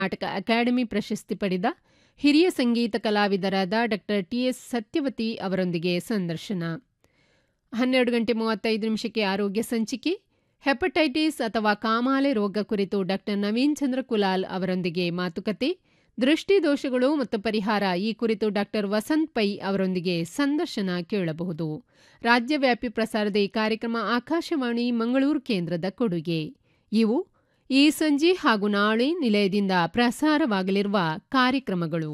ನಾಟಕ ಅಕಾಡೆಮಿ ಪ್ರಶಸ್ತಿ ಪಡೆದ ಹಿರಿಯ ಸಂಗೀತ ಕಲಾವಿದರಾದ ಡಾಕ್ಟರ್ ಟಿಎಸ್ ಸತ್ಯವತಿ ಅವರೊಂದಿಗೆ ಸಂದರ್ಶನ ಹನ್ನೆರಡು ಗಂಟೆ ಮೂವತ್ತೈದು ನಿಮಿಷಕ್ಕೆ ಆರೋಗ್ಯ ಸಂಚಿಕೆ ಹೆಪಟೈಟಿಸ್ ಅಥವಾ ಕಾಮಾಲೆ ರೋಗ ಕುರಿತು ಡಾಕ್ಟರ್ ನವೀನ್ ಚಂದ್ರ ಕುಲಾಲ್ ಅವರೊಂದಿಗೆ ಮಾತುಕತೆ ದೃಷ್ಟಿ ದೋಷಗಳು ಮತ್ತು ಪರಿಹಾರ ಈ ಕುರಿತು ಡಾಕ್ಟರ್ ವಸಂತ್ ಪೈ ಅವರೊಂದಿಗೆ ಸಂದರ್ಶನ ಕೇಳಬಹುದು ರಾಜ್ಯವ್ಯಾಪಿ ಪ್ರಸಾರದ ಈ ಕಾರ್ಯಕ್ರಮ ಆಕಾಶವಾಣಿ ಮಂಗಳೂರು ಕೇಂದ್ರದ ಕೊಡುಗೆ ಇವು ಈ ಸಂಜೆ ಹಾಗೂ ನಾಳೆ ನಿಲಯದಿಂದ ಪ್ರಸಾರವಾಗಲಿರುವ ಕಾರ್ಯಕ್ರಮಗಳು